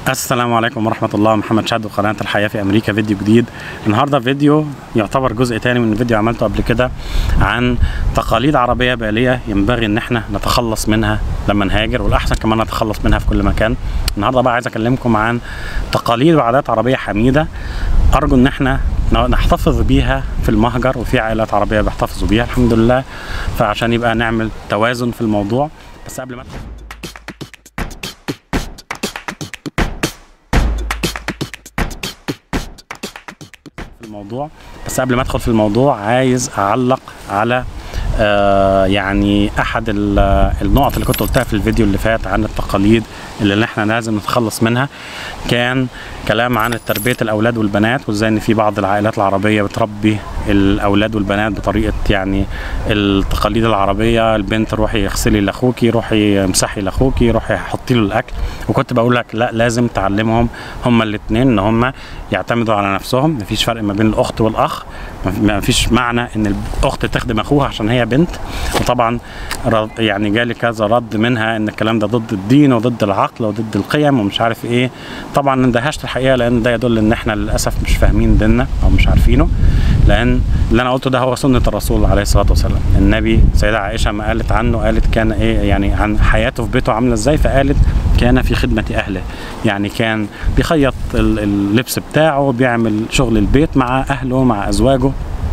السلام عليكم ورحمة الله محمد شاد وقناة الحياة في أمريكا فيديو جديد النهاردة فيديو يعتبر جزء تاني من فيديو عملته قبل كده عن تقاليد عربية بالية ينبغي إن احنا نتخلص منها لما نهاجر والأحسن كمان نتخلص منها في كل مكان النهاردة بقى عايز أكلمكم عن تقاليد وعادات عربية حميدة أرجو إن احنا نحتفظ بيها في المهجر وفي عائلات عربية بيحتفظوا بيها الحمد لله فعشان يبقى نعمل توازن في الموضوع بس قبل ما أدخل في الموضوع بس قبل ما ادخل في الموضوع عايز اعلق على آه يعني احد ال- النقط اللي كنت قلتها في الفيديو اللي فات عن التقاليد اللي احنا لازم نتخلص منها كان كلام عن تربيه الاولاد والبنات وازاي ان في بعض العائلات العربيه بتربي الاولاد والبنات بطريقه يعني التقاليد العربيه البنت روحي اغسلي لاخوكي روحي امسحي لاخوكي روحي حطي له الاكل وكنت بقول لك لا لازم تعلمهم هما الاثنين ان هما يعتمدوا على نفسهم مفيش فرق ما بين الاخت والاخ مفيش معنى ان الاخت تخدم اخوها عشان هي بنت وطبعا رد يعني جالي كذا رد منها ان الكلام ده ضد الدين وضد العقل وضد القيم ومش عارف ايه طبعا اندهشت الحقيقه لان ده يدل ان احنا للاسف مش فاهمين ديننا او مش عارفينه لان اللي انا قلته ده هو سنه الرسول عليه الصلاه والسلام النبي سيده عائشه ما قالت عنه قالت كان ايه يعني عن حياته في بيته عامله ازاي فقالت كان في خدمه اهله يعني كان بيخيط ال- اللبس بتاعه بيعمل شغل البيت مع اهله مع ازواجه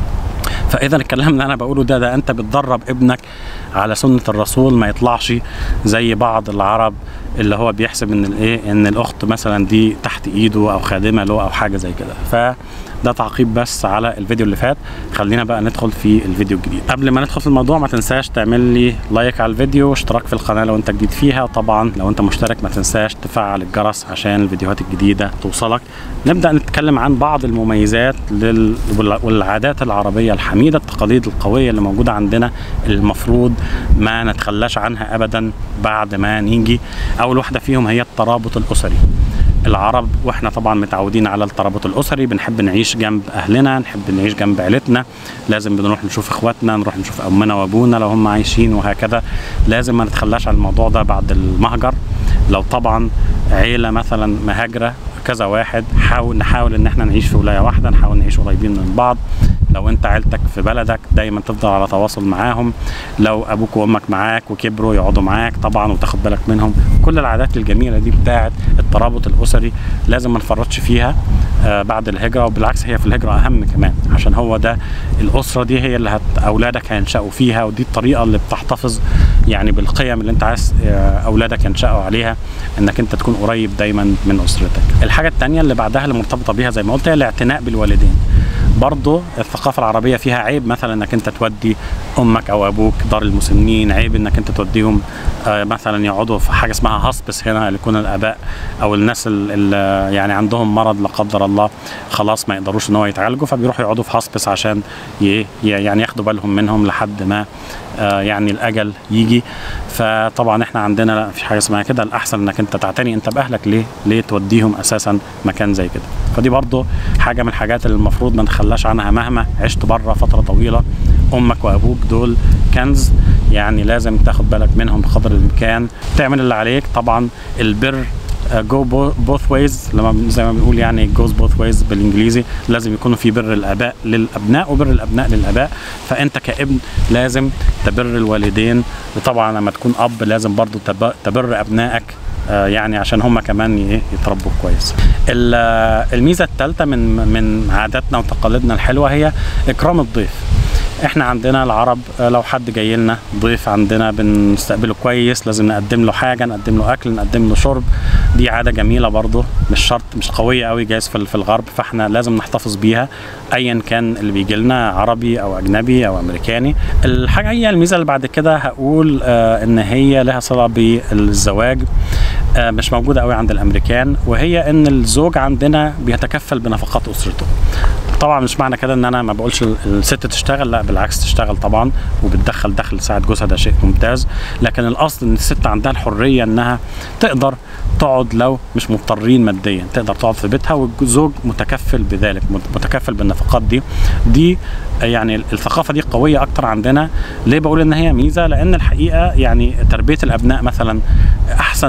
فاذا الكلام اللي انا بقوله ده ده انت بتدرب ابنك على سنه الرسول ما يطلعش زي بعض العرب اللي هو بيحسب ان الايه ان الاخت مثلا دي تحت ايده او خادمه له او حاجه زي كده فده تعقيب بس على الفيديو اللي فات خلينا بقى ندخل في الفيديو الجديد قبل ما ندخل في الموضوع ما تنساش تعمل لي لايك على الفيديو واشتراك في القناه لو انت جديد فيها طبعا لو انت مشترك ما تنساش تفعل الجرس عشان الفيديوهات الجديده توصلك نبدا نتكلم عن بعض المميزات لل... وال- والعادات العربيه الحميده التقاليد القويه اللي موجوده عندنا المفروض ما نتخلاش عنها ابدا بعد ما نيجي اول واحده فيهم هي الترابط الاسري العرب واحنا طبعا متعودين على الترابط الاسري بنحب نعيش جنب اهلنا نحب نعيش جنب عيلتنا لازم بنروح نشوف اخواتنا نروح نشوف امنا وابونا لو هم عايشين وهكذا لازم ما نتخلاش عن الموضوع ده بعد المهجر لو طبعا عيله مثلا مهاجره كذا واحد حاول نحاول ان احنا نعيش في ولايه واحده نحاول نعيش قريبين من بعض لو انت عيلتك في بلدك دايما تفضل على تواصل معاهم لو ابوك وامك معاك وكبروا يقعدوا معاك طبعا وتاخد بالك منهم كل العادات الجميله دي بتاعه الترابط الاسري لازم ما نفرطش فيها آه بعد الهجره وبالعكس هي في الهجره اهم كمان عشان هو ده الاسره دي هي اللي هت اولادك هينشأوا فيها ودي الطريقه اللي بتحتفظ يعني بالقيم اللي انت عايز آه، اولادك ينشأوا عليها انك انت تكون قريب دايما من اسرتك الحاجه الثانيه اللي بعدها اللي مرتبطه بيها زي ما قلت هي الاعتناء بالوالدين برضه الثقافة العربية فيها عيب مثلا انك انت تودي امك او ابوك دار المسنين عيب انك انت توديهم آه، مثلا يقعدوا في حاجة اسمها هاسبس هنا اللي يكون الاباء او الناس اللي يعني عندهم مرض لا قدر الله خلاص ما يقدروش ان هو يتعالجوا فبيروحوا يقعدوا في هاسبس عشان ي- يعني ياخدوا بالهم منهم لحد ما آه، يعني الاجل يجي فطبعا احنا عندنا لا مفيش حاجه اسمها كده الاحسن انك انت تعتني انت باهلك ليه ليه توديهم اساسا مكان زي كده فدي برضو حاجه من الحاجات اللي المفروض ما نتخلاش عنها مهما عشت بره فتره طويله امك وابوك دول كنز يعني لازم تاخد بالك منهم بقدر الامكان تعمل اللي عليك طبعا البر جو بوث ويز لما بن- زي ما بنقول يعني جوز بوث ويز بالانجليزي لازم يكونوا في بر الاباء للابناء وبر الابناء للاباء فانت كابن لازم تبر الوالدين وطبعا لما تكون اب لازم برضو تب- تبر ابنائك آه، يعني عشان هم كمان ي- يتربوا كويس ال- آه، الميزه الثالثه من من عاداتنا وتقاليدنا الحلوه هي اكرام الضيف احنا عندنا العرب آه، لو حد جاي لنا ضيف عندنا بنستقبله كويس لازم نقدم له حاجه نقدم له اكل نقدم له شرب دي عاده جميله برضه مش شرط مش قويه قوي جايز في في الغرب فاحنا لازم نحتفظ بيها ايا كان اللي بيجي لنا عربي او اجنبي او امريكاني الحاجه هي الميزه اللي بعد كده هقول آه ان هي لها صله بالزواج آه مش موجوده قوي عند الامريكان وهي ان الزوج عندنا بيتكفل بنفقات اسرته طبعا مش معنى كده ان انا ما بقولش ال- الست تشتغل لا بالعكس تشتغل طبعا وبتدخل دخل تساعد جوزها ده شيء ممتاز لكن الاصل ان الست عندها الحريه انها تقدر تقعد لو مش مضطرين ماديا تقدر تقعد في بيتها والزوج متكفل بذلك متكفل بالنفقات دي دي يعني الثقافه دي قويه اكتر عندنا ليه بقول ان هي ميزه لان الحقيقه يعني تربيه الابناء مثلا احسن لو عند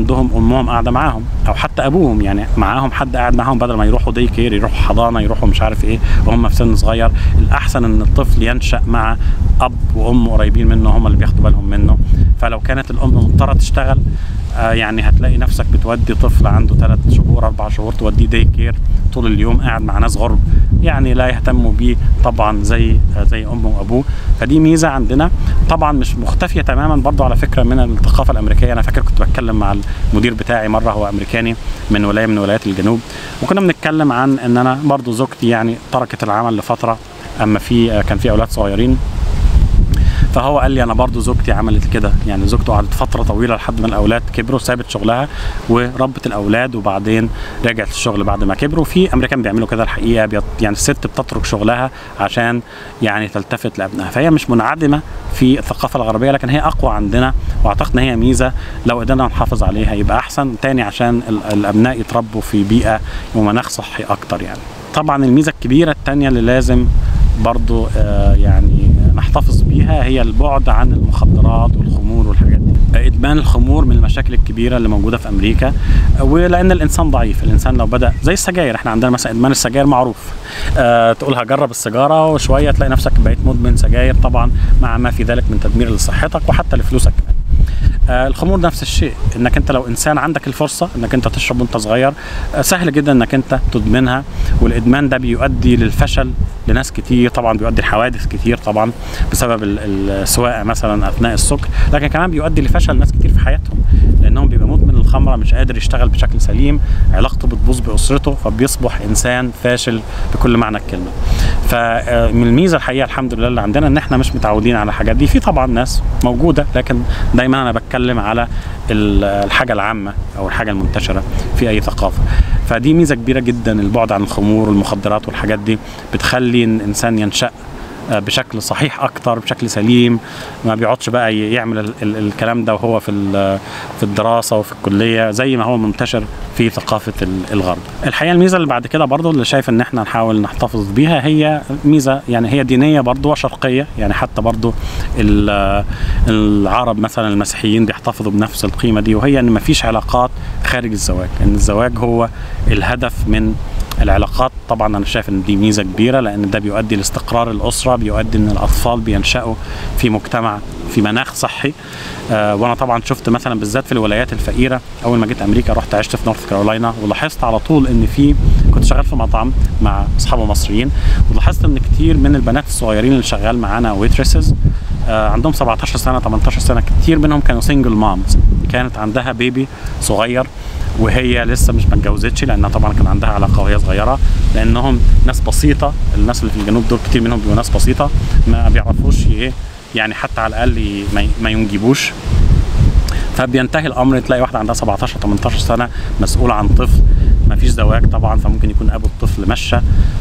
عندهم امهم قاعده معاهم او حتى ابوهم يعني معاهم حد قاعد معاهم بدل ما يروحوا دي كير يروحوا حضانه يروحوا مش عارف ايه وهم في سن صغير الاحسن ان الطفل ينشا مع اب وام قريبين منه هم اللي بياخدوا بالهم منه فلو كانت الام مضطره تشتغل آه يعني هتلاقي نفسك بتودي طفل عنده ثلاث شهور اربع شهور توديه دي كير طول اليوم قاعد مع ناس غرب يعني لا يهتموا بيه طبعا زي آه زي امه وابوه فدي ميزه عندنا طبعا مش مختفيه تماما برضو على فكره من الثقافه الامريكيه انا فاكر كنت بتكلم مع المدير بتاعي مره هو امريكاني من ولايه من ولايات الجنوب وكنا بنتكلم عن ان انا برضو زوجتي يعني تركت العمل لفتره اما في آه كان في اولاد صغيرين فهو قال لي انا برضو زوجتي عملت كده يعني زوجته قعدت فتره طويله لحد ما الاولاد كبروا سابت شغلها وربت الاولاد وبعدين رجعت الشغل بعد ما كبروا في امريكان بيعملوا كده الحقيقه بيط يعني الست بتترك شغلها عشان يعني تلتفت لابنها فهي مش منعدمه في الثقافه الغربيه لكن هي اقوى عندنا واعتقد ان هي ميزه لو قدرنا نحافظ عليها يبقى احسن تاني عشان الابناء يتربوا في بيئه ومناخ صحي اكتر يعني طبعا الميزه الكبيره الثانيه اللي لازم برضو آه يعني نحتفظ بيها هي البعد عن المخدرات والخمور والحاجات دي ادمان الخمور من المشاكل الكبيره اللي موجوده في امريكا ولان الانسان ضعيف الانسان لو بدا زي السجاير احنا عندنا مثلا ادمان السجاير معروف أه تقول هجرب السيجاره وشويه تلاقي نفسك بقيت مدمن سجاير طبعا مع ما في ذلك من تدمير لصحتك وحتى لفلوسك كمان آه الخمور نفس الشيء انك انت لو انسان عندك الفرصه انك انت تشرب وانت صغير آه سهل جدا انك انت تدمنها والادمان ده بيؤدي للفشل لناس كتير طبعا بيؤدي لحوادث كتير طبعا بسبب السواقه مثلا اثناء السكر لكن كمان بيؤدي لفشل ناس كتير في حياتهم لانهم بيبقى مدمن الخمره مش قادر يشتغل بشكل سليم علاقته بتبوظ باسرته فبيصبح انسان فاشل بكل معنى الكلمه فمن الميزه الحقيقه الحمد لله اللي عندنا ان احنا مش متعودين على الحاجات دي في طبعا ناس موجوده لكن دايما انا بتكلم على الحاجه العامه او الحاجه المنتشره في اي ثقافه فدي ميزه كبيره جدا البعد عن الخمور والمخدرات والحاجات دي بتخلي الانسان ينشأ بشكل صحيح اكتر بشكل سليم ما بيقعدش بقى يعمل ال ال الكلام ده وهو في في الدراسه وفي الكليه زي ما هو منتشر في ثقافه الغرب الحقيقه الميزه اللي بعد كده برضو اللي شايف ان احنا نحاول نحتفظ بيها هي ميزه يعني هي دينيه برضو وشرقيه يعني حتى برضو العرب مثلا المسيحيين بيحتفظوا بنفس القيمه دي وهي ان ما فيش علاقات خارج الزواج ان الزواج هو الهدف من العلاقات طبعا انا شايف ان دي ميزه كبيره لان ده بيؤدي لاستقرار الاسره بيؤدي ان الاطفال بينشأوا في مجتمع في مناخ صحي آه وانا طبعا شفت مثلا بالذات في الولايات الفقيره اول ما جيت امريكا رحت عشت في نورث كارولاينا ولاحظت على طول ان في كنت شغال في مطعم مع اصحاب مصريين ولاحظت ان كتير من البنات الصغيرين اللي شغال معانا ويترسز آه عندهم 17 سنه 18 سنه كتير منهم كانوا سنجل مامز كانت عندها بيبي صغير وهي لسه مش ما اتجوزتش لانها طبعا كان عندها علاقه وهي صغيره لانهم ناس بسيطه الناس اللي في الجنوب دول كتير منهم بيبقوا ناس بسيطه ما بيعرفوش ايه يعني حتى على الاقل ما ينجبوش فبينتهي الامر تلاقي واحده عندها 17 18 سنه مسؤوله عن طفل ما فيش زواج طبعا فممكن يكون ابو الطفل مشى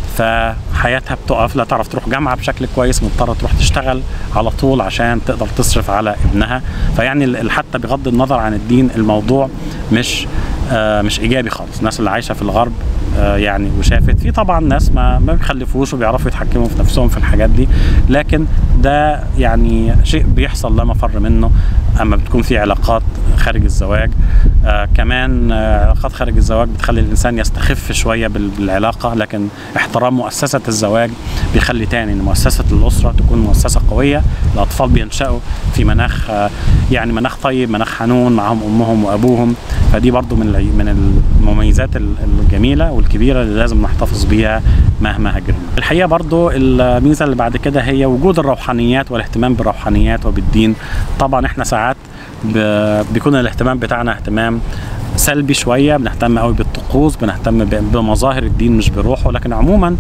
فحياتها بتقف لا تعرف تروح جامعه بشكل كويس مضطره تروح تشتغل على طول عشان تقدر تصرف على ابنها فيعني حتى بغض النظر عن الدين الموضوع مش آه مش ايجابي خالص الناس اللي عايشه في الغرب آه يعني وشافت في طبعا ناس ما ما بيخلفوش وبيعرفوا يتحكموا في نفسهم في الحاجات دي لكن ده يعني شيء بيحصل لا مفر منه اما بتكون في علاقات خارج الزواج آه كمان آه علاقات خارج الزواج بتخلي الانسان يستخف شويه بالعلاقه لكن احترام مؤسسه الزواج بيخلي تاني ان مؤسسه الاسره تكون مؤسسه قويه الاطفال بينشأوا في مناخ آه يعني مناخ طيب مناخ حنون معهم امهم وابوهم فدي برضو من من المميزات الجميله والكبيره اللي لازم نحتفظ بيها مهما هاجرنا الحقيقه برضو الميزه اللي بعد كده هي وجود الروحانيات والاهتمام بالروحانيات وبالدين طبعا احنا ساعات بيكون الاهتمام بتاعنا اهتمام سلبي شويه بنهتم قوي بالطقوس بنهتم بمظاهر الدين مش بروحه لكن عموما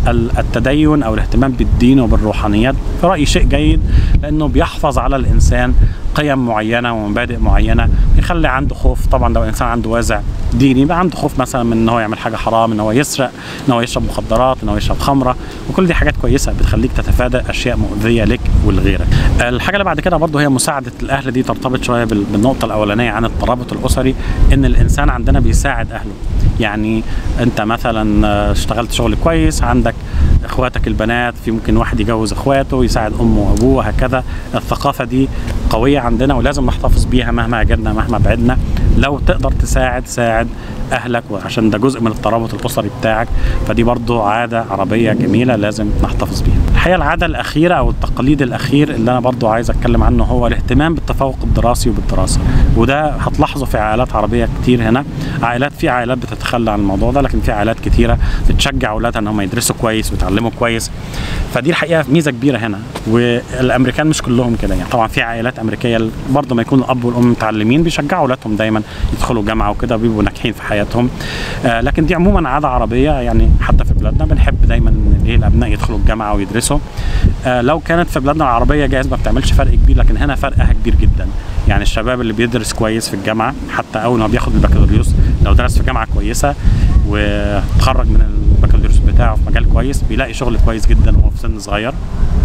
التدين او الاهتمام بالدين وبالروحانيات في رايي شيء جيد لانه بيحفظ على الانسان قيم معينه ومبادئ معينه بيخلي عنده خوف طبعا لو انسان عنده وازع ديني يبقى عنده خوف مثلا من ان هو يعمل حاجه حرام ان هو يسرق ان هو يشرب مخدرات ان هو يشرب خمره وكل دي حاجات كويسه بتخليك تتفادى اشياء مؤذيه لك ولغيرك الحاجه اللي بعد كده برضه هي مساعده الاهل دي ترتبط شويه بالنقطه الاولانيه عن الترابط الاسري ان الانسان عندنا بيساعد اهله يعني انت مثلا اشتغلت شغل كويس عندك اخواتك البنات في ممكن واحد يجوز اخواته يساعد امه وابوه هكذا الثقافه دي قويه عندنا ولازم نحتفظ بيها مهما اجرنا مهما بعدنا لو تقدر تساعد ساعد اهلك وعشان ده جزء من الترابط الاسري بتاعك فدي برضو عاده عربيه جميله لازم نحتفظ بيها الحقيقه العاده الاخيره او التقليد الاخير اللي انا برضو عايز اتكلم عنه هو الاهتمام بالتفوق الدراسي وبالدراسه وده هتلاحظه في عائلات عربيه كتير هنا عائلات في عائلات بتتخلى عن الموضوع ده لكن في عائلات كتيره بتشجع اولادها ان هم يدرسوا كويس ويتعلموا كويس فدي الحقيقه ميزه كبيره هنا والامريكان مش كلهم كده يعني طبعا في عائلات امريكيه برضه ما يكون الاب والام متعلمين بيشجعوا اولادهم دايما يدخلوا جامعه وكده وبيبقوا ناجحين في حياتهم آه لكن دي عموما عاده عربيه يعني حتى في بلادنا بنحب دايما ان ايه الابناء يدخلوا الجامعه ويدرسوا آه لو كانت في بلادنا العربيه جايز ما بتعملش فرق كبير لكن هنا فرقها كبير جدا يعني الشباب اللي بيدرس كويس في الجامعه حتى اول ما بياخد البكالوريوس لو درس في جامعه كويسه وتخرج من البكالوريوس بتاعه في مجال كويس بيلاقي شغل كويس جدا وهو في سن صغير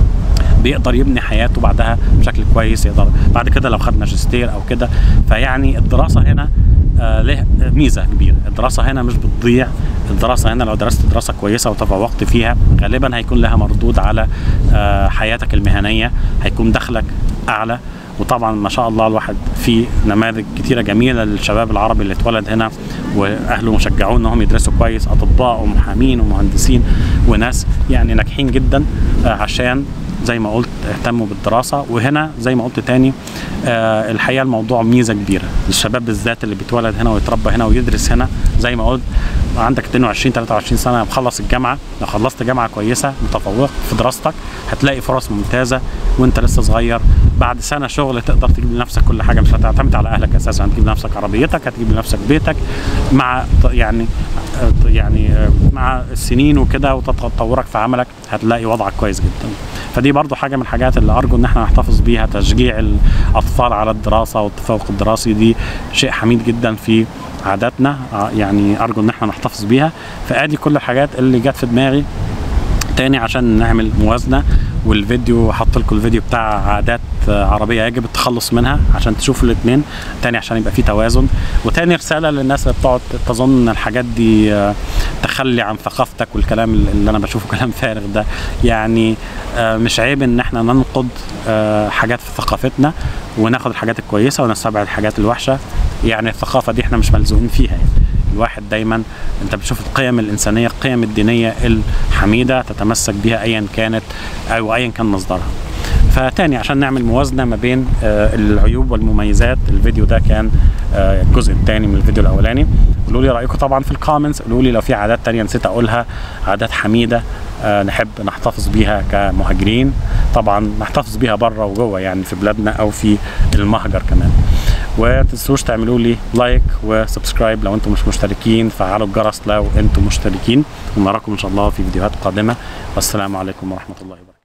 بيقدر يبني حياته بعدها بشكل كويس يقدر بعد كده لو خد ماجستير او كده فيعني الدراسه هنا آه له ميزه كبيره الدراسه هنا مش بتضيع الدراسه هنا لو درست دراسه كويسه وتفوقت فيها غالبا هيكون لها مردود على آه حياتك المهنيه هيكون دخلك اعلى وطبعا ما شاء الله الواحد في نماذج كتيره جميله للشباب العربي اللي اتولد هنا واهله مشجعوه انهم يدرسوا كويس اطباء ومحامين ومهندسين وناس يعني ناجحين جدا عشان زي ما قلت اهتموا بالدراسة وهنا زي ما قلت تاني آه الحقيقة الموضوع ميزة كبيرة للشباب بالذات اللي بيتولد هنا ويتربى هنا ويدرس هنا زي ما قلت عندك 22 23 سنة مخلص الجامعة لو خلصت جامعة كويسة متفوق في دراستك هتلاقي فرص ممتازة وانت لسه صغير بعد سنة شغل تقدر تجيب لنفسك كل حاجة مش هتعتمد على أهلك أساسا هتجيب لنفسك عربيتك هتجيب لنفسك بيتك مع يعني يعني مع السنين وكده وتطورك في عملك هتلاقي وضعك كويس جدا فدي برضو حاجة من الحاجات اللي أرجو إن احنا نحتفظ بيها تشجيع الأطفال على الدراسة والتفوق الدراسي دي شيء حميد جدا في عاداتنا يعني أرجو إن احنا نحتفظ بيها فأدي كل الحاجات اللي جت في دماغي تاني عشان نعمل موازنة والفيديو حط لكم الفيديو بتاع عادات عربيه يجب التخلص منها عشان تشوفوا الاثنين تاني عشان يبقى في توازن وتاني رساله للناس اللي بتقعد تظن ان الحاجات دي تخلي عن ثقافتك والكلام اللي انا بشوفه كلام فارغ ده يعني مش عيب ان احنا ننقد حاجات في ثقافتنا وناخد الحاجات الكويسه ونستبعد الحاجات الوحشه يعني الثقافه دي احنا مش ملزومين فيها يعني الواحد دايما انت بتشوف القيم الانسانيه القيم الدينيه الحميده تتمسك بها ايا كانت او ايا كان مصدرها فتاني عشان نعمل موازنه ما بين آه العيوب والمميزات الفيديو ده كان آه الجزء الثاني من الفيديو الاولاني قولوا لي رايكم طبعا في الكومنتس قولوا لي لو في عادات تانية نسيت اقولها عادات حميده آه نحب نحتفظ بيها كمهاجرين طبعا نحتفظ بيها بره وجوه يعني في بلادنا او في المهجر كمان وتنسوش تعملوا لي لايك وسبسكرايب لو انتم مش مشتركين فعلوا الجرس لو انتم مشتركين ونراكم ان شاء الله في فيديوهات قادمه والسلام عليكم ورحمه الله وبركاته